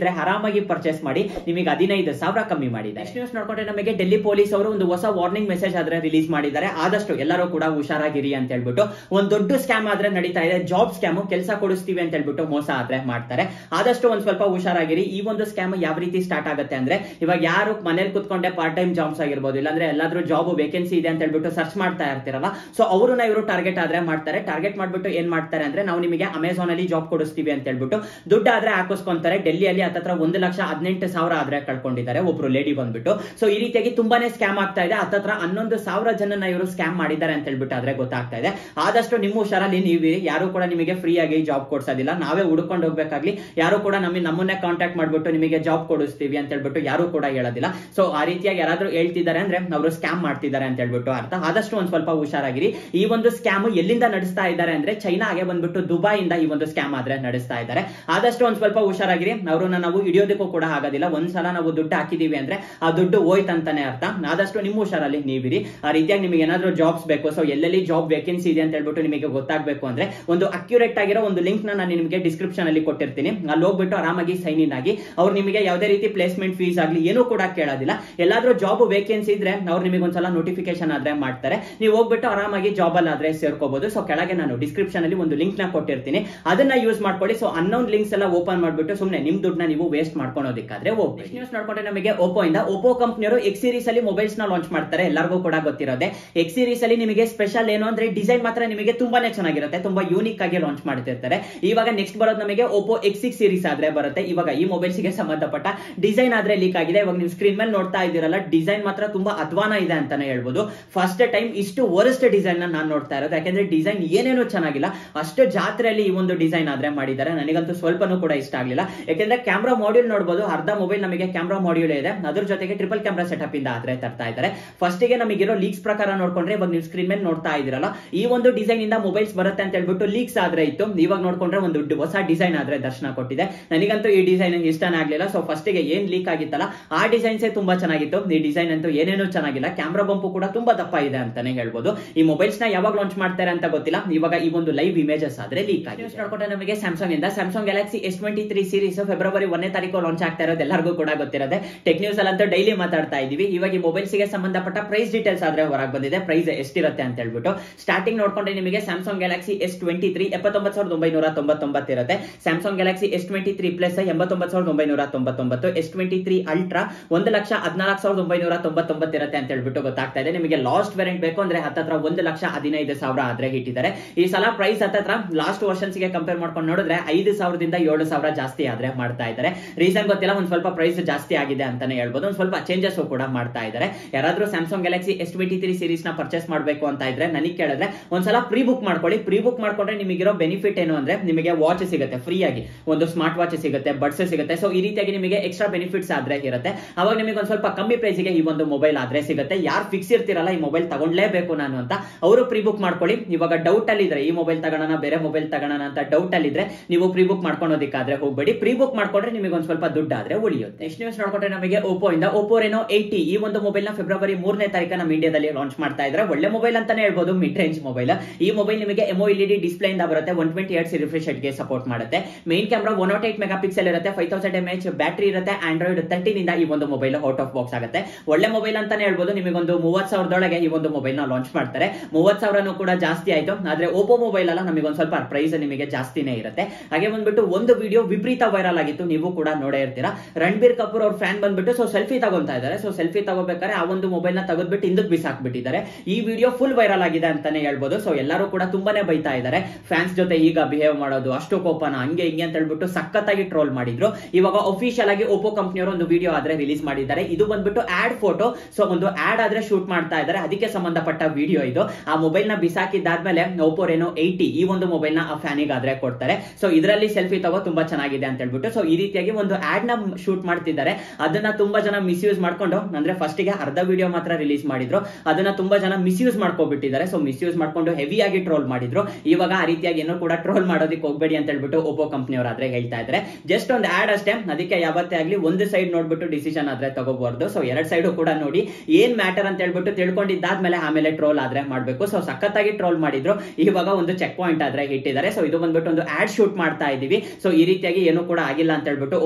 ಆರಾಮಾಗಿ ಪರ್ಚೇಸ್ ಮಾಡಿ ನಿಮಗೆ ಹದಿನೈದು ಸಾವಿರ ಕಮ್ಮಿ ಮಾಡಿದ್ದಾರೆ ನೆಕ್ಸ್ಟ್ ನ್ಯೂಸ್ ನೋಡ್ಕೊಂಡ್ರೆ ನಮಗೆ ಡೆಲ್ಲಿ ಪೊಲೀಸ್ ಅವರು ಒಂದು ಹೊಸ ವಾರ್ನಿಂಗ್ ಮೆಸೇಜ್ ಆದ್ರೆ ರಿಲೀಸ್ ಮಾಡಿದ್ದಾರೆ ಆದಷ್ಟು ಎಲ್ಲರೂ ಕೂಡ ಹುಷಾರಾಗಿರಿ ಅಂತ ಹೇಳ್ಬಿಟ್ಟು ಒಂದ್ ದೊಡ್ಡ ಸ್ಕ್ಯಾಮ್ ಆದ್ರೆ ನಡೀತಾ ಇದೆ ಜಾಬ್ ಸ್ಕ್ಯಾಮ್ ಕೆಲಸ ಕೊಡಿಸ್ತೀವಿ ಅಂತ ಹೇಳ್ಬಿಟ್ಟು ಮೋಸ ಆದ್ರೆ ಮಾಡ್ತಾರೆ ಆದಷ್ಟು ಒಂದ್ ಸ್ವಲ್ಪ ಹುಷಾರಾಗಿರಿ ಈ ಒಂದು ಸ್ಕ್ಯಾಮ್ ಯಾವ ರೀತಿ ಸ್ಟಾರ್ಟ್ ಆಗುತ್ತೆ ಅಂದ್ರೆ ಇವಾಗ ಯಾರು ಮನೇಲಿ ಕುತ್ಕೊಂಡೆ ಪಾರ್ಟ್ ಟೈಮ್ ಜಾಬ್ಸ್ ಆಗಿರ್ಬೋದು ಇಲ್ಲಾಂದ್ರೆ ಎಲ್ಲಾದ್ರೂ ಜಾಬ್ ವೇಕೆನ್ಸಿ ಇದೆ ಅಂತ ಹೇಳ್ಬಿಟ್ಟು ಸರ್ಚ್ ಮಾಡ್ತಾ ಇರ್ತಿರಲ್ಲ ಸೊ ಅವ್ರನ್ನ ಇವರು ಟಾರ್ಗೆಟ್ ಆದ್ರೆ ಮಾಡ್ತಾರೆ ಟಾರ್ಗೆಟ್ ಮಾಡ್ಬಿಟ್ಟು ಏನ್ ಮಾಡ್ತಾರೆ ಅಂದ್ರೆ ನಾವು ನಿಮಗೆ ಅಮೆಝಾನ್ ಅಲ್ಲಿ ಜಾಬ್ ಕೊಡಿಸ್ತೀವಿ ಅಂತ ಹೇಳ್ಬಿಟ್ಟು ದುಡ್ಡು ಆದ್ರೆ ಹಾಕಿಸ್ಕೊಂತಾರೆ ಡೆಲ್ಲಿಯಲ್ಲಿ ಹತ್ತತ್ರ ಒಂದು ಲಕ್ಷ ಹದಿನೆಂಟು ಸಾವಿರ ಆದ್ರೆ ಕಳ್ಕೊಂಡಿದ್ದಾರೆ ಒಬ್ರು ಲೇಡಿ ಬಂದ್ಬಿಟ್ಟು ಸೊ ಈ ರೀತಿಯಾಗಿ ತುಂಬಾನೇ ಸ್ಕ್ಯಾಮ್ ಆಗ್ತಾ ಇದೆ ಹತ್ತತ್ರ ಹನ್ನೊಂದು ಸಾವಿರ ಜನನ ಇವರು ಸ್ಕ್ಯಾಮ್ ಮಾಡಿದ್ದಾರೆ ಅಂತ ಹೇಳ್ಬಿಟ್ಟು ಆದ್ರೆ ಗೊತ್ತಾಗ್ತಾ ಇದೆ ಆದಷ್ಟು ನಿಮ್ಮ ಹುಷಾರಲ್ಲಿ ನೀವು ಯಾರು ಕೂಡ ನಿಮಗೆ ಫ್ರೀ ಆಗಿ ಜಾಬ್ ಕೊಡ್ಸೋದಿಲ್ಲ ನಾವೇ ಹುಡ್ಕೊಂಡು ಹೋಗ್ಬೇಕಾಗ್ಲಿ ಯಾರು ಕೂಡ ನಮಗೆ ನಮ್ಮನ್ನೇ ಕಾಂಟ್ಯಾಕ್ಟ್ ಮಾಡ್ಬಿಟ್ಟು ನಿಮಗೆ ಜಾಬ್ ಕೊಡಿಸ್ತೀವಿ ಅಂತ ಹೇಳ್ಬಿಟ್ಟು ಯಾರು ಕೂಡ ಹೇಳೋದಿಲ್ಲ ಸೊ ಆ ರೀತಿಯಾಗಿ ಯಾರಾದ್ರೂ ಹೇಳ್ತಿದ್ದಾರೆ ಅಂದ್ರೆ ಅವರು ಸ್ಕ್ಯಾಮ್ ಮಾಡ್ತಿದ್ದಾರೆ ಅಂತ ಹೇಳ್ಬಿಟ್ಟು ಅರ್ಥ ಆದಷ್ಟು ಒಂದ್ ಸ್ವಲ್ಪ ಹುಷಾರಾಗಿರಿ ಈ ಒಂದು ಸ್ಕ್ಯಾಮ್ ಎಲ್ಲಿಂದ ನಡೆಸ್ತಾ ಇದ್ದಾರೆ ಅಂದ್ರೆ ಚೈನಾಗೆ ಬಂದ್ಬಿಟ್ಟು ದುಬೈಯಿಂದ ಈ ಒಂದು ಸ್ಕ್ಯಾಮ್ ಆದ್ರೆ ನಡೆಸ್ತಾ ಇದ್ದಾರೆ ಆದಷ್ಟು ಒಂದ್ ಸ್ವಲ್ಪ ಹುಷಾರಾಗಿರಿ ಅವ್ರನ್ನ ನಾವು ಹಿಡಿಯೋದಕ್ಕೂ ಕೂಡ ಆಗೋದಿಲ್ಲ ಒಂದ್ಸಲ ನಾವು ದುಡ್ಡು ಹಾಕಿದೀವಿ ಅಂದ್ರೆ ಆ ದುಡ್ಡು ಹೋಯ್ತು ಅಂತಾನೆ ಅರ್ಥ ಆದಷ್ಟು ನಿಮ್ಮ ಹುಷಾರಲ್ಲಿ ನೀವಿರಿ ಆ ರೀತಿಯಾಗಿ ನಿಮಗೆ ಏನಾದ್ರೂ ಜಾಬ್ಸ್ ಬೇಕು ಸೊ ಎಲ್ಲೆಲ್ಲಿ ಜಾಬ್ ವೇಕೆನ್ಸಿ ಇದೆ ಅಂತ ಹೇಳ್ಬಿಟ್ಟು ನಿಮಗೆ ಗೊತ್ತಾಗಬೇಕು ಅಂದ್ರೆ ಒಂದು ಅಕ್ಯುರೇಟ್ ಆಗಿರೋ ಒಂದು ಲಿಂಕ್ ನಾನು ನಿಮಗೆ ಡಿಸ್ಕ್ರಿಪ್ಷನ್ ಅಲ್ಲಿ ಕೊಟ್ಟಿರ್ತೀನಿ ಅಲ್ಲಿ ಹೋಗ್ಬಿಟ್ಟು ಆರಾಮಾಗಿ ಸೈನ್ ಇನ್ ಆಗಿ ಅವ್ರು ನಿಮಗೆ ಯಾವುದೇ ರೀತಿ ಪ್ಲೇಸ್ಮೆಂಟ್ ಫೀಸ್ ಆಗಲಿ ಏನೂ ಕೂಡ ಕೇಳೋದಿಲ್ಲ ಎಲ್ಲಾದ್ರೂ ಜಾಬ್ ವೇಕೆನ್ಸಿ ಇದ್ರೆ ಅವ್ರು ನಿಮಗೆ ಒಂದ್ಸಲ ನೋಟಿಫಿಕೇಶನ್ ಆದ್ರೆ ಮಾಡ್ತಾರೆ ನೀವು ಹೋಗ್ಬಿಟ್ಟು ಆರಾಮಾಗಿ ಜಾಬ್ ಅಲ್ಲಿ ಆದ್ರೆ ಸೇರ್ಕೋಬಹುದು ಸೊ ಕೆಳಗೆ ನಾನು ಡಿಸ್ಕ್ರಿಪ್ಷನ್ ಅಲ್ಲಿ ಒಂದು ಲಿಂಕ್ ನ ಕೊಟ್ಟಿರ್ತೀನಿ ಅದನ್ನ ಯೂಸ್ ಮಾಡ್ಕೊಳ್ಳಿ ಸೊ ಅನ್ನೌನ್ ಲಿಂಕ್ಸ್ ಎಲ್ಲ ಓಪನ್ ಮಾಡ್ಬಿಟ್ಟು ಸುಮ್ಮನೆ ನಿಮ್ ದುಡ್ಡನ್ನ ನೀವು ವೇಸ್ಟ್ ಮಾಡ್ಕೊಳೋದಕ್ಕಾದ್ರೆ ಹೋಗಿ ನ್ಯೂಸ್ ನೋಡ್ಕೊಂಡ್ರೆ ನಮಗೆ ಓಪೋ ಇಂದ ಓಪೋ ಕಂಪ್ನಿಯವರು ಎಕ್ಸ್ ಸೀರೀಸ್ ಅಲ್ಲಿ ಮೊಬೈಲ್ಸ್ ನ ಲಾಂಚ್ ಮಾಡ್ತಾರೆ ಎಲ್ಲರಿಗೂ ಕೂಡ ಗೊತ್ತಿರೋದೆ ಎಕ್ಸ್ ಸೀರೀಸ್ ಅಲ್ಲಿ ನಿಮಗೆ ಸ್ಪೆಷಲ್ ಏನು ಅಂದ್ರೆ ಡಿಸೈನ್ ಮಾತ್ರ ನಿಮಗೆ ತುಂಬಾನೇ ಚೆನ್ನಾಗಿರುತ್ತೆ ತುಂಬಾ ಯೂನಿಕ್ ಆಗಿ ಲಾಂಚ್ ಮಾಡ್ತಿರ್ತಾರೆ ಇವಾಗ ನೆಕ್ಸ್ಟ್ ಬರೋದು ನಮಗೆ ಓಪೋ ಎಕ್ಸ್ ಸಿಕ್ಸ್ ಸೀರೀಸ್ ಆದ್ರೆ ಬರುತ್ತೆ ಇವಾಗ ಈ ಮೊಬೈಲ್ಸ್ ಗೆ ಸಂಬಂಧಪಟ್ಟ ಡಿಸೈನ್ ಆದ್ರೆ ಲೀಕ್ ಆಗಿದೆ ಇವಾಗ ನೀವು ಸ್ಕ್ರೀನ್ ಮೇಲೆ ನೋಡ್ತಾ ಇದ್ದೀರಲ್ಲ ಡಿಸೈನ್ ಮಾತ್ರ ತುಂಬಾ ಅಧ್ವಾನ ಇದೆ ಅಂತಾನೆ ಹೇಳ್ಬೋದು ಫಸ್ಟ್ ಟೈಮ್ ಇಷ್ಟು ವರ್ಸ್ಟ್ ಡಿಸೈನ್ ನ ನಾನು ನೋಡ್ತಾ ಇರೋದು ಯಾಕಂದ್ರೆ ಡಿಸೈನ್ ಏನೇನು ಚೆನ್ನಾಗಿಲ್ಲ ಅಷ್ಟು ಜಾತ್ರೆಯಲ್ಲಿ ಈ ಒಂದು ಡಿಸೈನ್ ಆದ್ರೆ ಮಾಡಿದ್ದಾರೆ ನನಗಂತೂ ಸ್ವಲ್ಪನೂ ಕೂಡ ಇಷ್ಟ ಆಗಲಿಲ್ಲ ಯಾಕಂದ್ರೆ ಕ್ಯಾಮ್ರಾ ಮಾಡ್ಯೂಲ್ ನೋಡಬಹುದು ಅರ್ಧ ಮೊಬೈಲ್ ನಮಗೆ ಕ್ಯಾಮ್ರಾ ಮಾಡ್ಯೂಲ್ ಇದೆ ಅದ್ರ ಜೊತೆಗೆ ಟ್ರಿಪಲ್ ಕ್ಯಾಮ್ರಾ ಸೆಟಪ್ ಇಂದ ಆದ್ರೆ ತರ್ತಾ ಇದ್ದಾರೆ ಫಸ್ಟ್ ಗೆ ನಮಗಿರೋ ಲೀಕ್ಸ್ ಪ್ರಕಾರ ನೋಡ್ಕೊಂಡ್ರೆ ಇವಾಗ ನೀವು ಸ್ಕ್ರೀನ್ ಮೇಲೆ ನೋಡ್ತಾ ಇದ್ದೀರಲ್ಲ ಈ ಒಂದು ಡಿಸೈನ್ ಇಂದ ಮೊಬೈಲ್ಸ್ ಬರುತ್ತೆ ಅಂತ ಹೇಳ್ಬಿಟ್ಟು ಲೀಕ್ಸ್ ಆದ್ರೆ ಇತ್ತು ಇವಾಗ ನೋಡ್ಕೊಂಡ್ರೆ ಒಂದು ಡ್- ಹೊಸ ಡಿಸೈನ್ ಆದ್ರೆ ದರ್ಶನ ಕೊಟ್ಟಿದೆ ನನಗಂತೂ ಈ ಡಿಸೈನ್ ಇಷ್ಟನೇ ಆಗ್ಲಿಲ್ಲ ಸೊ ಫಸ್ಟ್ ಗೆ ಏನ್ ಲೀಕ್ ಆಗಿತ್ತಲ್ಲ ಆ ಡಿಸೈನ್ಸೇ ತುಂಬಾ ಚೆನ್ನಾಗಿತ್ತು ಈ ಡಿಸೈನ್ ಅಂತೂ ಏನೇನು ಚೆನ್ನಾಗಿಲ್ಲ ಕ್ಯಾಮ್ರಾ ಬಂಪು ಕೂಡ ತುಂಬಾ ದಪ್ಪ ಇದೆ ಅಂತಾನೆ ಹೇಳ್ಬೋದು ಈ ಮೊಬೈಲ್ಸ್ ನ ಯಾವಾಗ ಲಾಂಚ್ ಮಾಡ್ತಾರೆ ಅಂತ ಗೊತ್ತಿಲ್ಲ ಇವಾಗ ಈ ಒಂದು ಲೈವ್ ಇಮೇಜಸ್ ಆದ್ರೆ ಲೀಕ್ ಆಗಿದೆ News ನೋಡ್ಕೊಂಡ್ರೆ ನಮಗೆ ಸ್ಯಾಮ್ಸಂಗ್ ಇಂದ Samsung Galaxy S twenty three series February ಒಂದನೇ ತಾರೀಕು ಲಾಂಚ್ ಆಗ್ತಾ ಇರೋದು ಎಲ್ಲರಿಗೂ ಕೂಡ ಗೊತ್ತಿರೋದೆ ಟೆಕ್ ನ್ಯೂಸ್ ಅಲ್ಲಂತೂ ಡೈಲಿ ಮಾತಾಡ್ತಾ ಇದೀವಿ ಇವಾಗ ಈ ಮೊಬೈಲ್ಸ್ ಗೆ ಸಂಬಂಧಪಟ್ಟ ಪ್ರೈಸ್ ಡೀಟೇಲ್ಸ್ ಆದ್ರೆ ಹೊರಗೆ ಬಂದಿದೆ ಪ್ರೈಸ್ ಎಷ್ಟಿರುತ್ತೆ ಅಂತ ಹೇಳ್ಬಿಟ್ಟು ಸ್ಟಾರ್ಟಿಂಗ್ ನೋಡ್ಕೊಂಡ್ರೆ ನಿಮಗೆ Samsung Galaxy S twenty three ಎಪ್ಪತ್ತೊಂಬತ್ತು ಸಾವಿರದ ಒಂಬೈನೂರ ತೊಂಬತ್ತೊಂಬತ್ತು ಇರುತ್ತೆ Samsung Galaxy S twenty three plus ಎಂಬತ್ತೊಂಬತ್ತು ಸಾವಿರದ ಒಂಬೈನೂರ ತೊಂಬತ್ತೊಂಬತ್ತು ಎಸ್ ಟ್ವೆಂಟಿ ತ್ರೀ ಅಲ್ಟ್ರಾ ಒಂದು ಲಕ್ಷ ಹದಿನಾಲ್ಕು ಸಾವಿರದ ಒಂಬೈನೂರ ತೊಂಬತ್ತೊಂಬತ್ತು ಇರುತ್ತೆ ಅಂತ ಹೇಳ್ಬಿಟ್ಟು ಗೊತ್ತಾಗ್ತಾ ಇದೆ ನಿಮಗೆ ಲಾಸ್ಟ್ ವೇರಿಯಂಟ್ ಬೇಕು ಅಂದ್ರೆ ಹತ್ತತ್ರ ಒಂದು ಲಕ್ಷ ಹದಿನೈದು ಸಾವಿರ ಆದ್ರೆ ಇಟ್ಟಿದ್ದಾರೆ ಈ ಸಲ ಪ್ರೈಸ್ ಹತ್ತತ್ರ ಲಾಸ್ಟ್ ವರ್ಷನ್ಸ್ ಗೆ ಕಂಪೇರ್ ಮಾಡ್ಕೊಂಡು ನೋಡಿದ್ರೆ ಐದು ಸಾವಿರದಿಂದ ಏಳು ಸಾವಿರ ಜಾಸ್ತಿ ಆದ್ರೆ ಮಾಡ್ತಾ ಇದ್ದಾರೆ ರೀಸನ್ ಗೊತ್ತಿಲ್ಲ ಒಂದ್ ಸ್ವಲ್ಪ ಪ್ರೈಸ್ ಜಾಸ್ತಿ ಆಗಿದೆ ಅಂತಾನೆ ಹೇಳ್ಬೋದು ಒಂದ್ ಸ್ವಲ್ಪ ಚೇಂಜಸ್ ಕೂಡ ಮಾಡ್ತಾ ಇದ್ದಾರೆ ಯಾರಾದ್ರೂ Samsung Galaxy S twenty three series ನ ಪರ್ಚೇಸ್ ಮಾಡಬೇಕು ಅಂತ ಇದ್ರೆ ನನಗೆ ಕೇಳಿದ್ರೆ ಒಂದ್ಸಲ ಪ್ರೀ ಬುಕ್ ಮಾಡ್ಕೊಳ್ಳಿ ಪ್ರೀ ಬುಕ್ ಮಾಡ್ಕೊಂಡ್ರೆ ನಿಮಗಿರೋ ಬೆನಿಫಿಟ್ ಏನು ಅಂದ್ರೆ ನಿಮಗೆ ವಾಚ್ ಸಿಗುತ್ತೆ ಫ್ರೀ ಆಗಿ ಒಂದು ಸ್ಮಾರ್ಟ್ ವಾಚ್ ಸಿಗುತ್ತೆ ಬಡ್ಸ್ ಸಿಗುತ್ತೆ ಸೊ ಈ ರೀತಿಯಾಗಿ ನಿಮಗೆ ಎಕ್ಸ್ಟ್ರಾ ಬೆನಿಫಿಟ್ಸ್ ಆದ್ರೆ ಇರುತ್ತೆ ಅವಾಗ ನಿಮಗೆ ಒಂದ್ ಸ್ವಲ್ಪ ಕಮ್ಮಿ ಪ್ರೈಸ್ಗೆ ಈ ಒಂದು ಮೊಬೈಲ್ ಆದ್ರೆ ಸಿಗುತ್ತೆ ಯಾರು ಫಿಕ್ಸ್ ಇರ್ತಿರಲ್ಲ ಈ ಮೊಬೈಲ್ ತಗೊಂಡ್ಲೇಬೇಕು ನಾನು ಅಂತ ಅವರು ಪ್ರೀ ಬುಕ್ ಮಾಡ್ಕೊಳ್ಳಿ ಇವಾಗ ಡೌಟ್ ಅಲ್ಲಿ ಇದ್ರೆ ಈ ಮೊಬೈಲ್ ತಗೋಣ ಬೇರೆ ಮೊಬೈಲ್ ತಗೋಣ ಅಂತ ಡೌಟ್ ಅಲ್ಲಿ ಇದ್ರೆ ನೀವು ಪ್ರೀ ಬುಕ್ ಮಾಡ್ಕೊಳೋದಕ್ಕಾದ್ರೆ ಹೋಗ್ಬೇಡಿ ಪ್ರೀ ಬುಕ್ ಮಾಡ್ಕೊಂಡ್ರೆ ನಿಮಗೆ ಒಂದ್ ಸ್ವಲ್ಪ ದುಡ್ಡು ಆದ್ರೆ ಉಳಿಯುತ್ತೆ ನೆಕ್ಸ್ಟ್ ನ್ಯೂಸ್ ನೋಡ್ಕೊಂಡ್ರೆ ನಮಗೆ ಓಪೋ ಇಂದ ಓಪೋ ರೆನೋ ಏಯ್ಟಿ ಈ ಒಂದು ಮೊಬೈಲ್ ನ ಫೆಬ್ರವರಿ ಮೂರನೇ ತಾರೀಕು ನಮ್ಮ ಇಂಡಿಯಾದಲ್ಲಿ ಲಾಂಚ್ ಮಾಡ್ತಾ ಇದ್ರೆ ಒಳ್ಳೆ ಮೊಬೈಲ್ ಅಂತಾನೆ ಹೇಳ್ಬೋದು ಮಿಡ್ ರೇಂಜ್ ಮೊಬೈಲ್ ಈ ಮೊಬೈಲ್ ನಿಮಗೆ ಎಮೋ ಎಲ್ ಡಿ ಡಿಸ್ಪ್ಲೇ ಇಂದ ಬರುತ್ತೆ ಒನ್ ಟ್ವೆಂಟಿ ಏಟ್ ರಿಫ್ರೆಶ್ ಗೆ ಸಪೋರ್ಟ್ ಮಾಡುತ್ತೆ main camera one nought eight megapixel ಇರುತ್ತೆ five thousand M H battery ಇರುತ್ತೆ ಆಂಡ್ರಾಯ್ಡ್ ತರ್ಟೀನ್ ಇಂದ ಈ ಒಂದು ಮೊಬೈಲ್ ಔಟ್ ಆಫ್ ಬಾಕ್ಸ್ ಆಗುತ್ತೆ ಒಳ್ಳೆ ಮೊಬೈಲ್ ಅಂತಾನೆ ಹೇಳ್ಬೋದು ನಿಮಗೊಂದು ಮೂವತ್ ಸಾವಿರದೊಳಗೆ ಈ ಒಂದು ಮೊಬೈಲ್ ನ ಲಾಂಚ್ ಮಾಡ್ತಾರೆ ಮೂವತ್ ಸಾವಿರನೂ ಕೂಡ ಜಾಸ್ತಿ ಆಯ್ತು ಆದ್ರೆ ಓಪೋ ಮೊಬೈಲ್ ಅಲ್ಲ ನಮಗೆ ಒಂದ್ ಸ್ವಲ್ಪ ಪ್ರೈಸ್ ನಿಮಗೆ ಜಾಸ್ತಿನೇ ಇರುತ್ತೆ ಹಾಗೆ ಬಂದ್ಬಿಟ್ಟು ಒಂದು ವಿಡಿಯೋ ವಿಪರೀತ ವೈರಲ್ ಆಗಿತ್ತು ನೀವು ಕೂಡ ನೋಡೇ ಇರ್ತೀರಾ ರಣಬೀರ್ ಕಪೂರ್ ಅವ್ರ ಫ್ಯಾನ್ ಬಂದ್ಬಿಟ್ಟು ಸೊ ಸೆಲ್ಫಿ ತಗೊಂತಾ ಇದ್ದಾರೆ ಸೊ ಸೆಲ್ಫಿ ತಗೋಬೇಕಾದ್ರೆ ಆ ಒಂದು ಮೊಬೈಲ್ ನ ತೆಗೆದ್ಬಿಟ್ಟು ಹಿಂದಕ್ಕೆ ಬಿಸಾಕ್ಬಿಟ್ಟಿದ್ದಾರೆ ಈ ವಿಡಿಯೋ ಫುಲ್ ವೈರಲ್ ಆಗಿದೆ ಅಂತಾನೆ ಹೇಳ್ಬೋದು ಸೊ ಎಲ್ಲರೂ ಕೂಡ ತುಂಬಾನೇ ಬೈತಾ ಇದ್ದಾರೆ ಫ್ಯಾನ್ಸ್ ಜೊತೆ ಈಗ ಬಿಹೇವ್ ಮಾಡೋದು ಅಷ್ಟು ಕೋಪನ ಹಂಗೆ ಹಿಂಗೆ ಅಂತ ಹೇಳ್ಬಿಟ್ಟು ಸಖತ್ತಾಗಿ ಟ್ರೋಲ್ ಮಾಡಿದ್ರು ಇವಾಗ ಅಫಿಷಿಯಲ್ ಆಗಿ ಓಪೋ ಕಂಪ್ನಿಯವರು ಒಂದು ವಿಡಿಯೋ ಆದ್ರೆ ರಿಲೀಸ್ ಮಾಡಿದ್ದಾರೆ ಇದು ಬಂದ್ಬಿಟ್ಟು ಆಡ್ ಫೋಟೋ ಸೊ ಒಂದು ಆಡ್ ಆದ್ರೆ ಶೂಟ್ ಮಾಡ್ತಾ ಇದ್ದಾರೆ ಅದಕ್ಕೆ ಸಂಬಂಧಪಟ್ಟ ವಿಡಿಯೋ ಇದು ಆ ಮೊಬೈಲ್ ನ ಬಿಸಾಕಿದ್ದಾದ್ಮೇಲೆ ಓಪೋ ರೇನೋ ಏಯ್ಟಿ ಈ ಒಂದು ಮೊಬೈಲ್ ನ ಆ ಫ್ಯಾನಿಗೆ ಆದ್ರೆ ಕೊಡ್ತಾರೆ ಸೊ ಇದರಲ್ಲಿ ಸೆಲ್ಫಿ ತಗೋ ತುಂಬಾ ಚೆನ್ನಾಗಿದೆ ಅಂತ ಹೇಳ್ಬಿಟ್ಟು ಸೊ ಈ ರೀತಿಯಾಗಿ ಒಂದು ಆಡ್ ನ ಶೂಟ್ ಮಾಡ್ತಿದ್ದಾರೆ ಅದನ್ನ ತುಂಬಾ ಜನ ಮಿಸ್ಯೂಸ್ ಮಾಡ್ಕೊಂಡು ಅಂದ್ರೆ ಫಸ್ಟ್ ಗೆ ಅರ್ಧ ವಿಡಿಯೋ ಮಾತ್ರ ರಿಲೀಸ್ ಮಾಡಿದ್ರು ಅದನ್ನ ತುಂಬಾ ಜನ ಮಿಸ್ಯೂಸ್ ಮಾಡ್ಕೊಬಿಟ್ಟಿದ್ದಾರೆ ಸೊ ಮಿಸ್ಯೂಸ್ ಮಾಡ್ಕೊಂಡು ಹೆವಿಯಾಗಿ ಟ್ರೋಲ್ ಮಾಡಿದ್ರು ಇವಾಗ ಆ ರೀತಿಯಾಗಿ ಏನೋ ಕೂಡ ಟ್ರೋಲ್ ಮಾಡೋದಕ್ಕೆ ಹೋಗ್ಬೇಡಿ ಅಂತ ಹೇಳ್ಬಿಟ್ಟು ಓಪೋ ಕಂಪ್ನಿಯವರಾದ್ರೆ ಹೇಳ್ತಾ ಇದ್ದಾರೆ ಜಸ್ಟ್ ಒಂದು ಆಡ್ ಅಷ್ಟೇ ಅದಕ್ಕೆ ಯಾವತ್ತೇ ಆಗ್ಲಿ ಒಂದು ಸೈಡ್ ನೋಡ್ಬಿಟ್ಟು ಡಿಸಿಷನ್ ಆದ್ರೆ ತಗೋಬಾರ್ದು ಸೊ ಎರಡ್ ಸೈಡ್ ಕೂಡ ನೋಡಿ ಏನ್ ಮ್ಯಾಟರ್ ಅಂತ ಹೇಳ್ಬಿಟ್ಟು ತಿಳ್ಕೊಂಡಿದ್ದಾದ್ಮೇಲೆ ಆಮೇಲೆ ಟ್ರೋಲ್ ಆದ್ರೆ ಮಾಡ್ಬೇಕು ಸೊ ಸಖತ್ತಾಗಿ ಟ್ರೋಲ್ ಮಾಡಿದ್ರು ಇವಾಗ ಒಂದು ಚೆಕ್ ಪಾಯಿಂಟ್ ಆದ್ರೆ ಇಟ್ಟಿದ್ದಾರೆ ಸೊ ಇದು ಬಂದ್ಬಿಟ್ಟು ಒಂದು ಆಡ್ ಶೂಟ್ ಮಾಡ್ತಾ ಇದೀವಿ ಸೊ ಈ ರೀತಿಯಾಗಿ ಏನು ಕೂಡ ಆಗಿಲ್ಲ ಅಂತ ಹೇಳ್ಬಿಟ್ಟು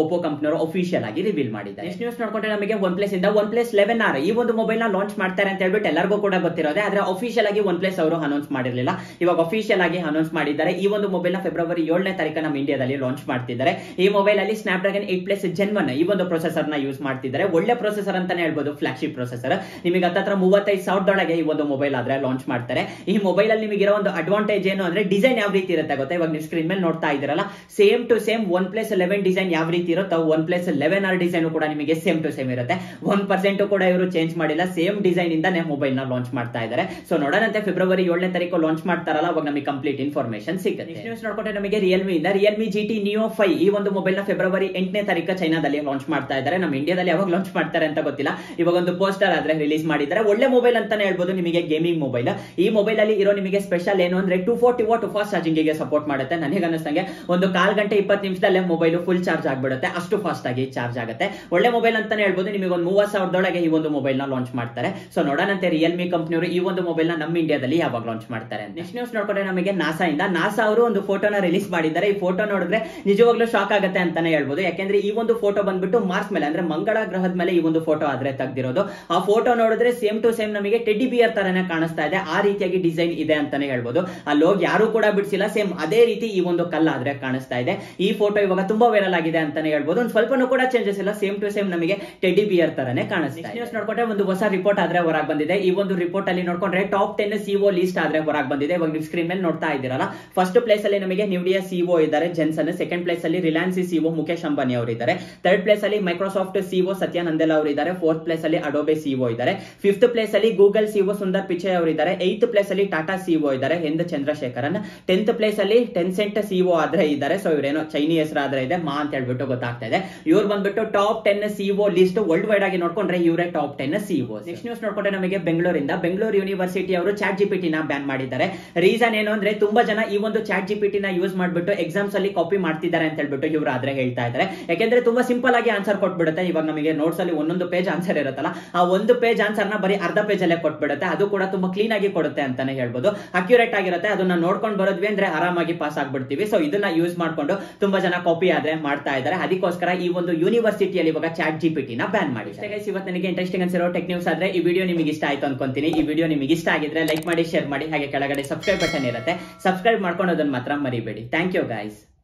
ಓಪೋ ಕಂಪ್ನಿಯವರು ಅಫಿಷಿಯಲ್ ಆಗಿ ರಿವೀಲ್ ಮಾಡಿದ್ದಾರೆ ನೆಕ್ಸ್ಟ್ ನ್ಯೂಸ್ ನೋಡ್ಕೊಂಡ್ರೆ ನಮಗೆ ಒನ್ ಪ್ಲಸ್ ಇಂದ ಒನ್ ಪ್ಲಸ್ ಲೆವೆನ್ ಆರ್ ಈ ಒಂದು ಮೊಬೈಲ್ ನ ಲಾಂಚ್ ಮಾಡ್ತಾರೆ ಅಂತ ಹೇಳ್ಬಿಟ್ಟು ಎಲ್ಲರಿಗೂ ಕೂಡ ಗೊತ್ತಿರೋದೆ ಆದ್ರೆ ಅಫಿಷಿಯಲ್ ಆಗಿ ಒನ್ ಪ್ಲಸ್ ಅವರು ಅನೌನ್ಸ್ ಮಾಡಿರಲಿಲ್ಲ ಇವಾಗ ಅಫಿಷಿಯಲ್ ಆಗಿ ಅನೌನ್ಸ್ ಮಾಡಿದ್ದಾರೆ ಈ ಒಂದು ಮೊಬೈಲ್ ನ ಫೆಬ್ರವರಿ ಏಳನೇ ತಾರೀಕು ನಮ್ಮ ಇಂಡಿಯಾದಲ್ಲಿ ಲಾಂಚ್ ಮಾಡ್ತಿದ್ದಾರೆ ಈ ಮೊಬೈಲ್ ಅಲ್ಲಿ Snapdragon eight plus gen one ಈ ಒಂದು ಪ್ರೊಸೆಸರ್ ನ ಯೂಸ್ ಮಾಡ್ತಿದ್ದಾರೆ ಒಳ್ಳೆ ಪ್ರೊಸೆಸರ್ ಅಂತಾನೆ ಹೇಳ್ಬೋದು ಫ್ಲಾಗ್ಶಿಪ್ ಪ್ರೊಸೆಸರ್ ನಿಮಗೆ ಹತ್ತತ್ರ ಮೂವತ್ತೈದು ಸಾವಿರದೊಳಗೆ ಈ ಒಂದು ಮೊಬೈಲ್ ಆದ್ರೆ ಲಾಂಚ್ ಮಾಡ್ತಾರೆ ಈ ಮೊಬೈಲ್ ಅಲ್ಲಿ ನಿಮಗೆ ಇರೋ ಒಂದು ಅಡ್ವಾಂಟೇಜ್ ಏನು ಅಂದ್ರೆ ಡಿಸೈನ್ ಯಾವ ರೀತಿ ಇರುತ್ತೆ ಗೊತ್ತಾ ಇವಾಗ ನೀವು ಸ್ಕ್ರೀನ್ ಮೇಲೆ ನೋಡ್ತಾ ಇದ್ದೀರಲ್ಲ same to same one plus eleven design ಯಾವ ರೀತಿ ಇರುತ್ತೋ one plus eleven R design ಕೂಡ ನಿಮಗೆ ಸೇಮ್ ಟು ಸೇಮ್ ಇರುತ್ತೆ ಒನ್ ಪರ್ಸೆಂಟ್ ಕೂಡ ಇವರು ಚೇಂಜ್ ಮಾಡಿಲ್ಲ ಸೇಮ್ ಡಿಸೈನ್ ಇಂದಾನೆ ಮೊಬೈಲ್ ನ ಲಾಂಚ್ ಮಾಡ್ತಾ ಇದ್ದಾರೆ ಸೊ ನೋಡೋಣಂತೆ ಫೆಬ್ರವರಿ ಏಳನೇ ತಾರೀಕು ಲಾಂಚ್ ಮಾಡ್ತಾರಲ್ಲ ಅವಾಗ ನಮಗೆ ಕಂಪ್ಲೀಟ್ ಇನ್ಫಾರ್ಮೇಶನ್ ಸಿಗುತ್ತೆ ನ್ಯೂಸ್ ನೋಡ್ಕೊಂಡ್ರೆ ನಮಗೆ ರಿಯಲ್ಮಿ ಇಂದ Realme G T neo five ಈ ಒಂದು ಮೊಬೈಲ್ ನ ಫೆಬ್ರವರಿ ಎಂಟನೇ ತಾರೀಕು ಚೈನಾದಲ್ಲಿ ಲಾಂಚ್ ಮಾಡ್ತಾ ಇದ್ದಾರೆ ನಮ್ಮ ಇಂಡಿಯಾದಲ್ಲಿ ಯಾವಾಗ ಲಾಂಚ್ ಮಾಡ್ತಾರೆ ಅಂತ ಗೊತ್ತಿಲ್ಲ ಇವಾಗ ಒಂದು ಪೋಸ್ಟರ್ ಆದ್ರೆ ರಿಲೀಸ್ ಮಾಡಿದ್ದಾರೆ ಒಳ್ಳೆ ಮೊಬೈಲ್ ಅಂತಾನೆ ಹೇಳ್ಬೋದು ನಿಮಗೆ ಗೇಮಿಂಗ್ ಮೊಬೈಲ್ ಈ ಮೊಬೈಲ್ ಅಲ್ಲಿ ಇರೋ ನಿಮಗೆ ಸ್ಪೆಷಲ್ ಏನು ಅಂದ್ರೆ two forty watt fast charging ಗೆ ಸಪೋರ್ಟ್ ಮಾಡುತ್ತೆ ನನಗೆ ಅನ್ನಿಸ್ತಂಗೆ ಒಂದು ಕಾಲ್ ಗಂಟೆ ಇಪ್ಪತ್ತು ನಿಮಿಷದಲ್ಲೇ ಮೊಬೈಲ್ ಫುಲ್ ಚಾರ್ಜ್ ಆಗ್ಬಿಡುತ್ತೆ ಅಷ್ಟು ಫಾಸ್ಟ್ ಆಗಿ ಚಾರ್ಜ್ ಆಗುತ್ತೆ ಒಳ್ಳೆ ಮೊಬೈಲ್ ಅಂತಾನೆ ಹೇಳ್ಬೋದು ನಿಮಗೆ ಒಂದು ಮೂವತ್ತು ಸಾವಿರದೊಳಗೆ ಈ ಒಂದು ಮೊಬೈಲ್ ನ ಲಾಂಚ್ ಮಾಡ್ತಾರೆ ಸೊ ನೋಡೋಣಂತೆ ರಿಯಲ್ಮಿ ಕಂಪ್ನಿಯವರು ಈ ಒಂದು ಮೊಬೈಲ್ ನ ನಮ್ಮ ಇಂಡಿಯಾದಲ್ಲಿ ಯಾವಾಗ ಲಾಂಚ್ ಮಾಡ್ತಾರೆ ನೆಕ್ಸ್ಟ್ ನ್ಯೂಸ್ ನೋಡ್ಕೊಂಡ್ರೆ ನಮಗೆ ನಾಸಾ ಇಂದ ನಾಸಾ ಅವರು ಒಂದು ಫೋಟೋನ ರಿಲೀಸ್ ಮಾಡಿದ್ದಾರೆ ಈ ಫೋಟೋ ನೋಡಿದ್ರೆ ನಿಜವಾಗ್ಲೂ ಶಾಕ್ ಆಗುತ್ತೆ ಅಂತಾನೆ ಹೇಳ್ಬೋದು ಯಾಕೆಂದ್ರೆ ಈ ಒಂದು ಫೋಟೋ ಬಂದ್ಬಿಟ್ಟು ಮಾರ್ಸ್ ಮೇಲೆ ಅಂದ್ರೆ ಮಂಗಳ ಗ್ರಹದ ಮೇಲೆ ಈ ಒಂದು ಫೋಟೋ ಆದ್ರೆ ತೆಗ್ದಿರೋದು ಆ ಫೋಟೋ ನೋಡಿದ್ರೆ ಸೇಮ್ ಟು ಸೇಮ್ ನಮಗೆ ಟೆಡ್ಡಿ ಬಿಯರ್ ತರನೇ ಕಾಣಿಸ್ತಾ ಇದೆ ಆ ರೀತಿಯಾಗಿ ಡಿಸೈನ್ ಇದೆ ಅಂತಾನೆ ಹೇಳ್ಬೋದು ಅಲ್ಲಿ ಹೋಗಿ ಯಾರು ಕೂಡ ಬಿಡಿಸಿಲ್ಲ ಸೇಮ್ ಅದೇ ರೀತಿ ಈ ಒಂದು ಕಲ್ಲ ಆದ್ರೆ ಕಾಣಿಸ್ತಾ ಇದೆ ಈ ಫೋಟೋ ಇವಾಗ ತುಂಬಾ ವೈರಲ್ ಆಗಿದೆ ಅಂತಾನೆ ಹೇಳ್ಬೋದು ಒಂದು ಸ್ವಲ್ಪನೂ ಕೂಡ ಚೇಂಜಸ್ ಇಲ್ಲ ಸೇಮ್ ಟು ಸೇಮ್ ನಮಗೆ ಟೆಡ್ಡಿ ಬಿಯರ್ ತರನೇ ಕಾಣಿಸ್ತಾ ನ್ಯೂಸ್ ನೋಡ್ಕೊಂಡ್ರೆ ಒಂದು ಹೊಸ ರಿಪೋರ್ಟ್ ಆದ್ರೆ ಹೊರಗೆ ಬಂದಿದೆ ಈ ಒಂದು ರಿಪೋರ್ಟ್ ಅಲ್ಲಿ ನೋಡ್ಕೊಂಡ್ರೆ ಟಾಪ್ ಟೆನ್ ಸಿಒ ಲಿಸ್ಟ್ ಆದ್ರೆ ಹೊರಗೆ ಬಂದಿದೆ ಇವಾಗ ನೀವು ಸ್ಕ್ರೀನ್ ಮೇಲೆ ನೋಡ್ತಾ ಇದ್ದೀರಲ್ಲ ಫಸ್ಟ್ ಪ್ಲೇಸ್ ಅಲ್ಲಿ ನಮಗೆ ನ್ಯೂಡಿಯಾ ಸಿಒ ಇದ್ದಾರೆ ಜೆನ್ಸನ್ ಸೆಕೆಂಡ್ ಪ್ಲೇಸ್ ಅಲ್ಲಿ ರಿಲಯನ್ಸ್ ಸಿಒ ಮುಖೇಶ್ ಅಂಬಾನಿ ಅವರು ಇದ್ದಾರೆ ಥರ್ಡ್ ಪ್ಲೇಸ್ ಅಲ್ಲಿ ಮೈಕ್ರೋಸಾಫ್ಟ್ ಸಿಒ ಸತ್ಯ ನಂದೆಲ್ ಅವರು ಇದ್ದಾರೆ ಫೋರ್ತ್ ಪ್ಲೇಸ್ ಅಲ್ಲಿ ಅಡೋಬೆ ಸಿಒ ಇದ್ದಾರೆ ಫಿಫ್ತ್ ಪ್ಲೇಸ್ ಅಲ್ಲಿ ಗೂಗಲ್ ಸಿಒ ಸುಂದರ್ ಪಿಚೈ ಅವರು ಇದ್ದಾರೆ ಏತ್ ಪ್ಲೇಸ್ ಅಲ್ಲಿ ಟಾಟಾ ಸಿಒ ಇದ್ದಾರೆ ಹಿಂದ್ ಚಂದ್ರಶೇಖರನ್ ಟೆಂತ್ ಪ್ಲೇಸ್ ಅಲ್ಲಿ ಟೆನ್ಸೆಂಟ್ ಸಿಒ ಆದ್ರೆ ಇದ್ದಾರೆ ಸೊ ಇವರೇನೋ ಚೈನಿ ಹೆಸರು ಆದ್ರೆ ಇದೆ ಮಾ ಅಂತ ಹೇಳ್ಬಿಟ್ಟು ಗೊತ್ತಾಗ್ತಾ ಇದೆ ಇವ್ರು ಬಂದ್ಬಿಟ್ಟು top ten CEO list worldwide ಆಗಿ ನೋಡ್ಕೊಂಡ್ರೆ ಇವರೇ top ten CEO next news ನೋಡ್ಕೊಂಡ್ರೆ ನಮಗೆ ಬೆಂಗಳೂರಿಂದ ಬೆಂಗಳೂರು ಯೂನಿವರ್ಸಿಟಿ ಅವರು ಚಾಟ್ ಜಿಪಿಟಿ ನ ಬ್ಯಾನ್ ಮಾಡಿದ್ದಾರೆ ರೀಸನ್ ಏನು ಅಂದ್ರೆ ತುಂಬಾ ಜನ ಈ ಒಂದು ಚಾಟ್ ಜಿಪಿಟಿ ನ ಯೂಸ್ ಮಾಡ್ಬಿಟ್ಟು ಎಕ್ಸಾಮ್ಸ್ ಅಲ್ಲಿ ಕಾಪಿ ಮಾಡ್ತಿದ್ದಾರೆ ಅಂತ ಹೇಳ್ಬಿಟ್ಟು ಇವರು ಆದ್ರೆ ಹೇಳ್ತಾ ಇದ್ದಾರೆ ಯಾಕೆಂದ್ರೆ ತುಂಬಾ ಸಿಂಪಲ್ ಆಗಿ ಆನ್ಸರ್ ಕೊಟ್ಬಿಡುತ್ತೆ ಇವಾಗ ನಮಗೆ ನೋಟ್ಸ್ ಅಲ್ಲಿ ಒಂದೊಂದು ಪೇಜ್ ಆನ್ಸರ್ ಇರುತ್ತಲ್ಲ ಆ ಒಂದು ಪೇಜ್ ಆನ್ಸರ್ ನ ಬರೀ ಅರ್ಧ ಪೇಜ್ ಅಲ್ಲೇ ಕೊಟ್ಬಿಡುತ್ತೆ ಅದು ಕೂಡ ತುಂಬಾ ಕ್ಲೀನ್ ಆಗಿ ಕೊಡುತ್ತೆ ಅಂತಾನೆ ಹೇಳ್ಬೋದು ಅಕ್ಯುರೇಟ್ ಆಗಿರುತ್ತೆ ಅದನ್ನ ನೋಡ್ಕೊಂಡು ಬರೋದ್ವಿ ಅಂದ್ರೆ ಆರಾಮಾಗಿ ಪಾಸ್ ಆಗ್ಬಿಡ್ತೀವಿ ಸೊ ಇದನ್ನ ಯೂಸ್ ಮಾಡ್ಕೊಂಡು ತುಂಬಾ ಜನ ಕಾಪಿ ಆದ್ರೆ ಮಾಡ್ತಾ ಇದ್ದಾರೆ ಅದಕ್ಕೋಸ್ಕರ ಈ ಒಂದು ಯೂನಿವರ್ಸಿಟಿಯಲ್ಲಿ ಇವಾಗ ಚಾಟ್ ಜಿಪಿಟಿ ನ ಬ್ಯಾನ್ ಮಾಡಿ ಇವತ್ತು ನನಗೆ ಇಂಟ್ರೆಸ್ಟಿಂಗ್ ಅನ್ಸಿರೋ ಟೆಕ್ ನ್ಯೂಸ್ ಆದ್ರೆ ಈ ವಿಡಿಯೋ ನಿಮಗೆ ಇಷ್ಟ ಆಯ್ತು ಅನ್ಕೊಂತೀನಿ ಈ ವಿಡಿಯೋ ನಿಮಗೆ ಇಷ್ಟ ಆಗಿದ್ರೆ ಲೈಕ್ ಮಾಡಿ ಶೇರ್ ಮಾಡಿ ಹಾಗೆ ಕೆಳಗಡೆ ಸಬ್ಸ್ಕ್ರೈಬ್ ಬಟನ್ ಇರುತ್ತೆ ಸಬ್ಸ್ಕ್ರೈಬ್ ಮಾಡ್ಕೊಳೋದನ್ನ ಮಾತ್ರ ಮರಿಬೇಡಿ ಥ್ಯಾಂಕ್ ಯು ಗೈಸ್